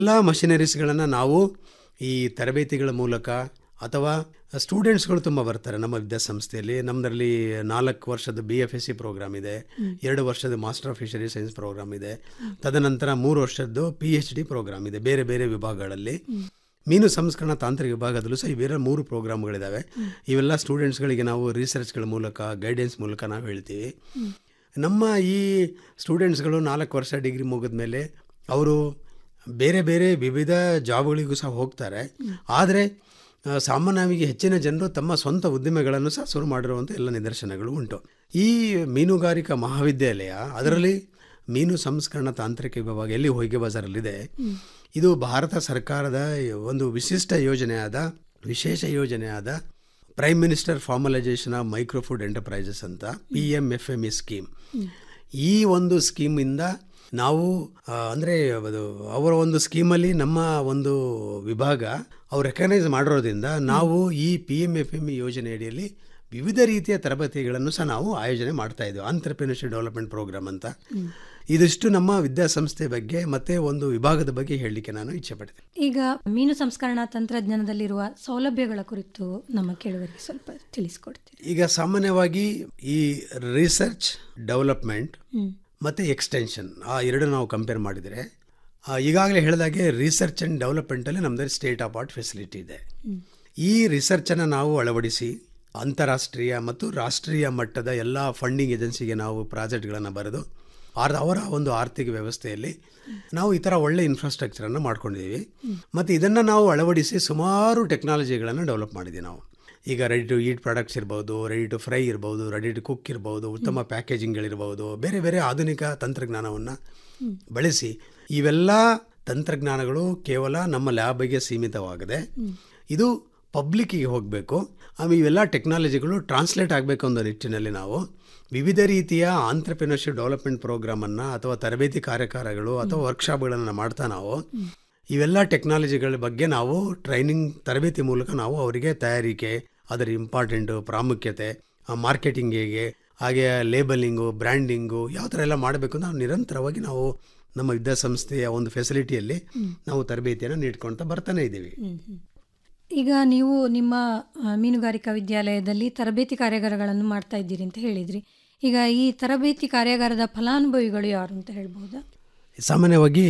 ಎಲ್ಲ ಮಷಿನರೀಸ್ಗಳನ್ನು ನಾವು ಈ ತರಬೇತಿಗಳ ಮೂಲಕ ಅಥವಾ ಸ್ಟೂಡೆಂಟ್ಸ್ಗಳು ತುಂಬ ಬರ್ತಾರೆ ನಮ್ಮ ವಿದ್ಯಾಸಂಸ್ಥೆಯಲ್ಲಿ ನಮ್ಮದರಲ್ಲಿ ನಾಲ್ಕು ವರ್ಷದ B F S C program ಇದೆ ಎರಡು ವರ್ಷದ master of fishery science program ಇದೆ ತದನಂತರ ಮೂರು ವರ್ಷದ್ದು ಪಿ ಎಚ್ ಡಿ ಪ್ರೋಗ್ರಾಮ್ ಇದೆ ಬೇರೆ ಬೇರೆ ವಿಭಾಗಗಳಲ್ಲಿ ಮೀನು ಸಂಸ್ಕರಣಾ ತಾಂತ್ರಿಕ ವಿಭಾಗದಲ್ಲೂ ಸಹ ಬೇರೆ ಮೂರು ಪ್ರೋಗ್ರಾಮ್ಗಳಿದ್ದಾವೆ ಇವೆಲ್ಲ ಸ್ಟೂಡೆಂಟ್ಸ್ಗಳಿಗೆ ನಾವು ರಿಸರ್ಚ್ಗಳ ಮೂಲಕ ಗೈಡೆನ್ಸ್ ಮೂಲಕ ನಾವು ಹೇಳ್ತೀವಿ ನಮ್ಮ ಈ ಸ್ಟೂಡೆಂಟ್ಸ್ಗಳು ನಾಲ್ಕು ವರ್ಷ ಡಿಗ್ರಿ ಮುಗಿದ ಮೇಲೆ ಅವರು ಬೇರೆ ಬೇರೆ ವಿವಿಧ ಜಾಬ್ಗಳಿಗೂ ಸಹ ಹೋಗ್ತಾರೆ ಆದರೆ ಆ, ಸಾಮಾನ್ಯವಾಗಿ ಹೆಚ್ಚಿನ ಜನರು ತಮ್ಮ ಸ್ವಂತ ಉದ್ದಿಮೆಗಳನ್ನು ಸಹ ಶುರು ಮಾಡಿರುವಂಥ ಎಲ್ಲ ನಿದರ್ಶನಗಳು ಉಂಟು ಈ ಮೀನುಗಾರಿಕಾ ಮಹಾವಿದ್ಯಾಲಯ ಅದರಲ್ಲಿ ಮೀನು ಸಂಸ್ಕರಣಾ ತಾಂತ್ರಿಕ ವಿಭಾಗ ಎಲ್ಲಿ ಹೊಯ್ಗೆ ಬಜಾರಲ್ಲಿದೆ ಇದು ಭಾರತ ಸರ್ಕಾರದ ಒಂದು ವಿಶಿಷ್ಟ ಯೋಜನೆಯಾದ ವಿಶೇಷ ಯೋಜನೆಯಾದ prime minister formalisation of micro food enterprises ಅಂತ P M F M E scheme ಈ ಒಂದು ಸ್ಕೀಮಿಂದ ನಾವು ಆ, ಅಂದರೆ ಅದು ಅವರ ಒಂದು ಸ್ಕೀಮಲ್ಲಿ ನಮ್ಮ ಒಂದು ವಿಭಾಗ ಅವ್ರು ರೆಕಗ್ನೈಸ್ ಮಾಡಿರೋದ್ರಿಂದ ನಾವು ಈ P M F M E ಯೋಜನೆ ಅಡಿಯಲ್ಲಿ ವಿವಿಧ ರೀತಿಯ ತರಬೇತಿಗಳನ್ನು ಸಹ ನಾವು ಆಯೋಜನೆ ಮಾಡ್ತಾ ಇದ್ದೀವಿ ಆಂಟ್ರಪ್ರಿನರ್ಶಿಪ್ ಡೆವಲಪ್ಮೆಂಟ್ ಪ್ರೋಗ್ರಾಮ್ ಅಂತ ಇದಿಷ್ಟು ನಮ್ಮ ವಿದ್ಯಾಸಂಸ್ಥೆ ಬಗ್ಗೆ ಮತ್ತೆ ಒಂದು ವಿಭಾಗದ ಬಗ್ಗೆ ಹೇಳಲಿಕ್ಕೆ ನಾನು ಇಚ್ಛೆ ಪಡ್ತೇನೆ ಈಗ ಮೀನು ಸಂಸ್ಕರಣಾ ತಂತ್ರಜ್ಞಾನದಲ್ಲಿರುವ ಸೌಲಭ್ಯಗಳ ಕುರಿತು ನಮ್ಮ ಕೇಳುವರಿಗೆ ಸ್ವಲ್ಪ ತಿಳಿಸ್ಕೊಡ್ತೀರಿ ಈಗ ಸಾಮಾನ್ಯವಾಗಿ ಈ ರಿಸರ್ಚ್ ಡೆವಲಪ್ಮೆಂಟ್ ಹ್ಮ್ ಮತ್ತು ಎಕ್ಸ್ಟೆನ್ಷನ್ ಆ ಎರಡು ನಾವು ಕಂಪೇರ್ ಮಾಡಿದರೆ ಆ, ಈಗಾಗಲೇ ಹೇಳಿದಾಗೆ ರಿಸರ್ಚ್ ಆ್ಯಂಡ್ ಡೆವಲಪ್ಮೆಂಟಲ್ಲಿ ನಮ್ಮದಲ್ಲಿ ಸ್ಟೇಟ್ ಆಫ್ ಆರ್ಟ್ ಫೆಸಿಲಿಟಿ ಇದೆ ಈ ರಿಸರ್ಚನ್ನು ನಾವು ಅಳವಡಿಸಿ ಅಂತಾರಾಷ್ಟ್ರೀಯ ಮತ್ತು ರಾಷ್ಟ್ರೀಯ ಮಟ್ಟದ ಎಲ್ಲ ಫಂಡಿಂಗ್ ಏಜೆನ್ಸಿಗೆ ನಾವು ಪ್ರಾಜೆಕ್ಟ್ಗಳನ್ನು ಬರೆದು ಆರ್ ಅವರ ಒಂದು ಆರ್ಥಿಕ ವ್ಯವಸ್ಥೆಯಲ್ಲಿ ನಾವು ಈ ಥರ ಒಳ್ಳೆ ಇನ್ಫ್ರಾಸ್ಟ್ರಕ್ಚರನ್ನು ಮಾಡ್ಕೊಂಡಿದ್ದೀವಿ ಮತ್ತು ಇದನ್ನು ನಾವು ಅಳವಡಿಸಿ ಸುಮಾರು ಟೆಕ್ನಾಲಜಿಗಳನ್ನು ಡೆವಲಪ್ ಮಾಡಿದ್ದೀವಿ ನಾವು ಈಗ ರೆಡಿ ಟು ಈಟ್ ಪ್ರಾಡಕ್ಟ್ಸ್ ಇರ್ಬೋದು ರೆಡಿ ಟು ಫ್ರೈ ಇರ್ಬೋದು ರೆಡಿ ಟು ಕುಕ್ ಇರ್ಬೋದು ಉತ್ತಮ ಪ್ಯಾಕೇಜಿಂಗ್ಗಳಿರ್ಬೋದು ಬೇರೆ ಬೇರೆ ಆಧುನಿಕ ತಂತ್ರಜ್ಞಾನವನ್ನು ಬಳಸಿ ಇವೆಲ್ಲ ತಂತ್ರಜ್ಞಾನಗಳು ಕೇವಲ ನಮ್ಮ ಲ್ಯಾಬಿಗೆ ಸೀಮಿತವಾಗದೆ ಇದು ಪಬ್ಲಿಕ್ಕಿಗೆ ಹೋಗಬೇಕು ಆಮೇಲೆ ಇವೆಲ್ಲ ಟೆಕ್ನಾಲಜಿಗಳು ಟ್ರಾನ್ಸ್ಲೇಟ್ ಆಗಬೇಕು ಅನ್ನೋ ನಿಟ್ಟಿನಲ್ಲಿ ನಾವು ವಿವಿಧ ರೀತಿಯ ಆಂಟ್ರಪ್ರಿನರ್ಶಿಪ್ ಡೆವಲಪ್ಮೆಂಟ್ ಪ್ರೋಗ್ರಾಮನ್ನು ಅಥವಾ ತರಬೇತಿ ಕಾರ್ಯಕಾರಗಳು ಅಥವಾ ವರ್ಕ್ಶಾಪ್ಗಳನ್ನು ಮಾಡ್ತಾ ನಾವು ಇವೆಲ್ಲ ಟೆಕ್ನಾಲಜಿಗಳ ಬಗ್ಗೆ ನಾವು ಟ್ರೈನಿಂಗ್ ತರಬೇತಿ ಮೂಲಕ ನಾವು ಅವರಿಗೆ ತಯಾರಿಕೆ ಅದರ ಇಂಪಾರ್ಟೆಂಟು ಪ್ರಾಮುಖ್ಯತೆ ಮಾರ್ಕೆಟಿಂಗ್ ಹೇಗೆ ಹಾಗೆ ಲೇಬಲಿಂಗು ಬ್ರ್ಯಾಂಡಿಂಗು ಯಾವ ಥರ ಎಲ್ಲ ಮಾಡಬೇಕು ಅಂತ ನಾವು ನಿರಂತರವಾಗಿ ನಾವು ನಮ್ಮ ವಿದ್ಯಾಸಂಸ್ಥೆಯ ಒಂದು ಫೆಸಿಲಿಟಿಯಲ್ಲಿ ನಾವು ತರಬೇತಿಯನ್ನು ನೀಡ್ಕೊಳ್ತಾ ಬರ್ತಾನೆ ಇದ್ದೀವಿ ಈಗ ನೀವು ನಿಮ್ಮ ಆ, ಮೀನುಗಾರಿಕಾ ವಿದ್ಯಾಲಯದಲ್ಲಿ ತರಬೇತಿ ಕಾರ್ಯಾಗಾರಗಳನ್ನು ಮಾಡ್ತಾ ಇದ್ದೀರಿ ಅಂತ ಹೇಳಿದ್ರಿ ಈಗ ಈ ತರಬೇತಿ ಕಾರ್ಯಾಗಾರದ ಫಲಾನುಭವಿಗಳು ಯಾರು ಅಂತ ಹೇಳ್ಬೋದಾ ಸಾಮಾನ್ಯವಾಗಿ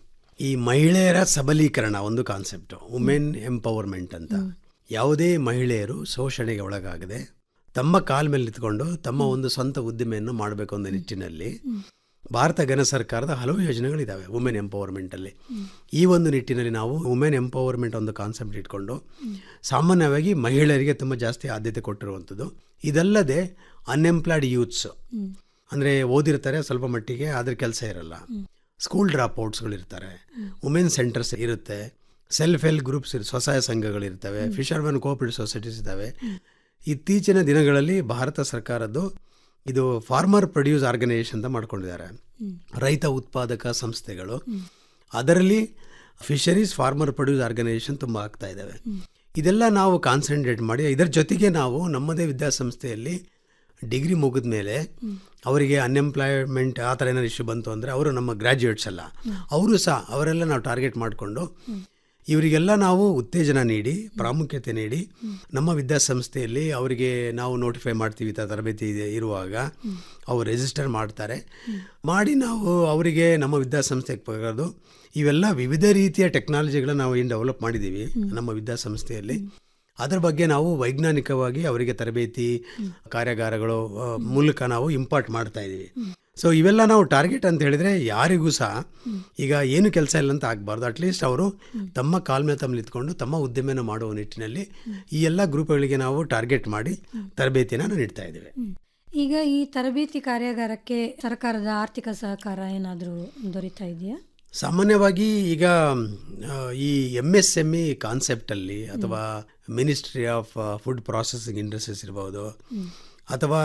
ಈ ಮಹಿಳೆಯರ ಸಬಲೀಕರಣ ಒಂದು ಕಾನ್ಸೆಪ್ಟು ವುಮೆನ್ ಎಂಪವರ್ಮೆಂಟ್ ಅಂತ ಯಾವುದೇ ಮಹಿಳೆಯರು ಶೋಷಣೆಗೆ ಒಳಗಾಗದೆ ತಮ್ಮ ಕಾಲ ಮೇಲೆ ನಿಂತ್ಕೊಂಡು ತಮ್ಮ ಒಂದು ಸ್ವಂತ ಉದ್ದಿಮೆಯನ್ನು ಮಾಡಬೇಕು ಅನ್ನೋ ನಿಟ್ಟಿನಲ್ಲಿ ಭಾರತ ಘನ ಸರ್ಕಾರದ ಹಲವು ಯೋಜನೆಗಳಿದ್ದಾವೆ ವುಮೆನ್ ಎಂಪವರ್ಮೆಂಟಲ್ಲಿ ಈ ಒಂದು ನಿಟ್ಟಿನಲ್ಲಿ ನಾವು ವುಮೆನ್ ಎಂಪವರ್ಮೆಂಟ್ ಒಂದು ಕಾನ್ಸೆಪ್ಟ್ ಇಟ್ಕೊಂಡು ಸಾಮಾನ್ಯವಾಗಿ ಮಹಿಳೆಯರಿಗೆ ತುಂಬ ಜಾಸ್ತಿ ಆದ್ಯತೆ ಕೊಟ್ಟಿರುವಂಥದ್ದು ಇದಲ್ಲದೆ ಅನ್ಎಂಪ್ಲಾಯ್ಡ್ ಯೂತ್ಸ್ ಅಂದರೆ ಓದಿರ್ತಾರೆ ಸ್ವಲ್ಪ ಮಟ್ಟಿಗೆ ಆದರೆ ಕೆಲಸ ಇರಲ್ಲ ಸ್ಕೂಲ್ ಡ್ರಾಪ್ ಔಟ್ಸ್ಗಳಿರ್ತಾರೆ ವುಮೆನ್ ಸೆಂಟರ್ಸ್ ಇರುತ್ತೆ ಸೆಲ್ಫ್ ಹೆಲ್ಪ್ ಗ್ರೂಪ್ಸ್ ಇರ್ ಸ್ವಸಹಾಯ ಸಂಘಗಳಿರ್ತವೆ ಫಿಶರ್ಮನ್ ಕೋಆಪರೇಟಿವ್ ಸೊಸೈಟೀಸ್ ಇದ್ದಾವೆ ಇತ್ತೀಚಿನ ದಿನಗಳಲ್ಲಿ ಭಾರತ ಸರ್ಕಾರದ್ದು ಇದು ಫಾರ್ಮರ್ ಪ್ರೊಡ್ಯೂಸ್ ಆರ್ಗನೈಸೇಷನ್ ಅಂತ ಮಾಡ್ಕೊಂಡಿದ್ದಾರೆ ರೈತ ಉತ್ಪಾದಕ ಸಂಸ್ಥೆಗಳು ಅದರಲ್ಲಿ ಫಿಶರೀಸ್ ಫಾರ್ಮರ್ ಪ್ರೊಡ್ಯೂಸ್ ಆರ್ಗನೈಸೇಷನ್ ತುಂಬ ಆಗ್ತಾ ಇದ್ದಾವೆ ಇದೆಲ್ಲ ನಾವು ಕಾನ್ಸಂಟ್ರೇಟ್ ಮಾಡಿ ಇದರ ಜೊತೆಗೆ ನಾವು ನಮ್ಮದೇ ವಿದ್ಯಾಸಂಸ್ಥೆಯಲ್ಲಿ ಡಿಗ್ರಿ ಮುಗಿದ ಮೇಲೆ ಅವರಿಗೆ ಅನ್ಎಂಪ್ಲಾಯ್ಮೆಂಟ್ ಆ ಥರ ಏನಾದ್ರು ಇಶ್ಯೂ ಬಂತು ಅಂದರೆ ಅವರು ನಮ್ಮ ಗ್ರ್ಯಾಜುಯೇಟ್ಸ್ ಅಲ್ಲ ಅವರು ಸಹ ಅವರೆಲ್ಲ ನಾವು ಟಾರ್ಗೆಟ್ ಮಾಡಿಕೊಂಡು ಇವರಿಗೆಲ್ಲ ನಾವು ಉತ್ತೇಜನ ನೀಡಿ ಪ್ರಾಮುಖ್ಯತೆ ನೀಡಿ ನಮ್ಮ ವಿದ್ಯಾಸಂಸ್ಥೆಯಲ್ಲಿ ಅವರಿಗೆ ನಾವು ನೋಟಿಫೈ ಮಾಡ್ತೀವಿ ಈ ಥರ ತರಬೇತಿ ಇದೆ ಇರುವಾಗ ಅವ್ರು ರಿಜಿಸ್ಟರ್ ಮಾಡ್ತಾರೆ ಮಾಡಿ ನಾವು ಅವರಿಗೆ ನಮ್ಮ ವಿದ್ಯಾಸಂಸ್ಥೆಗೆ ಬರೋದು ಇವೆಲ್ಲ ವಿವಿಧ ರೀತಿಯ ಟೆಕ್ನಾಲಜಿಗಳನ್ನ ನಾವು ಏನು ಡೆವಲಪ್ ಮಾಡಿದ್ದೀವಿ ನಮ್ಮ ವಿದ್ಯಾಸಂಸ್ಥೆಯಲ್ಲಿ ಅದರ ಬಗ್ಗೆ ನಾವು ವೈಜ್ಞಾನಿಕವಾಗಿ ಅವರಿಗೆ ತರಬೇತಿ ಕಾರ್ಯಾಗಾರಗಳು ಆ, ಮೂಲಕ ನಾವು ಇಂಪಾರ್ಟ್ ಮಾಡ್ತಾ ಇದ್ದೀವಿ ಸೊ ಇವೆಲ್ಲ ನಾವು ಟಾರ್ಗೆಟ್ ಅಂತ ಹೇಳಿದ್ರೆ ಯಾರಿಗೂ ಸಹ ಈಗ ಏನು ಕೆಲಸ ಇಲ್ಲ ಅಂತ ಆಗಬಾರ್ದು ಅಟ್ಲೀಸ್ಟ್ ಅವರು ತಮ್ಮ ಕಾಲ್ ಮೇಲೆ ತಮ್ಮ ನಿಂತ್ಕೊಂಡು ತಮ್ಮ ಉದ್ಯಮನ ಮಾಡುವ ನಿಟ್ಟಿನಲ್ಲಿ ಈ ಎಲ್ಲ ಗ್ರೂಪ್ಗಳಿಗೆ ನಾವು ಟಾರ್ಗೆಟ್ ಮಾಡಿ ತರಬೇತಿನ ನೀಡ್ತಾ ಇದ್ದೇವೆ ಈಗ ಈ ತರಬೇತಿ ಕಾರ್ಯಾಗಾರಕ್ಕೆ ಸರ್ಕಾರದ ಆರ್ಥಿಕ ಸಹಕಾರ ಏನಾದರೂ ದೊರೀತಾ ಇದೆಯಾ ಸಾಮಾನ್ಯವಾಗಿ ಈಗ ಆ, ಈ ಎಮ್ ಎಸ್ ಎಮ್ ಇ ಕಾನ್ಸೆಪ್ಟಲ್ಲಿ ಅಥವಾ ministry of food processing industries ಇರ್ಬೋದು ಅಥವಾ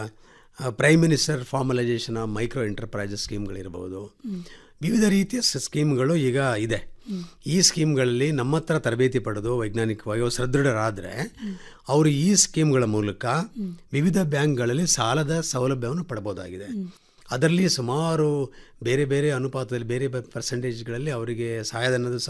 prime minister formalisation of micro enterprises ಸ್ಕೀಮ್ಗಳಿರ್ಬೋದು ವಿವಿಧ ರೀತಿಯ ಸ- ಸ್ಕೀಮ್ಗಳು ಈಗ ಇದೆ ಈ ಸ್ಕೀಮ್ಗಳಲ್ಲಿ ನಮ್ಮ ಹತ್ರ ತರಬೇತಿ ಪಡೆದು ವೈಜ್ಞಾನಿಕವಾಗಿ ಅವ್ರು ಸದೃಢರಾದರೆ ಅವರು ಈ ಸ್ಕೀಮ್ಗಳ ಮೂಲಕ ವಿವಿಧ ಬ್ಯಾಂಕ್ಗಳಲ್ಲಿ ಸಾಲದ ಸೌಲಭ್ಯವನ್ನು ಪಡಬಹುದಾಗಿದೆ ಅದರಲ್ಲಿ ಸುಮಾರು ಬೇರೆ ಬೇರೆ ಅನುಪಾತದಲ್ಲಿ ಬೇರೆ ಬೇರೆ ಪರ್ಸೆಂಟೇಜ್ಗಳಲ್ಲಿ ಅವರಿಗೆ ಸಹಾಯಧನದ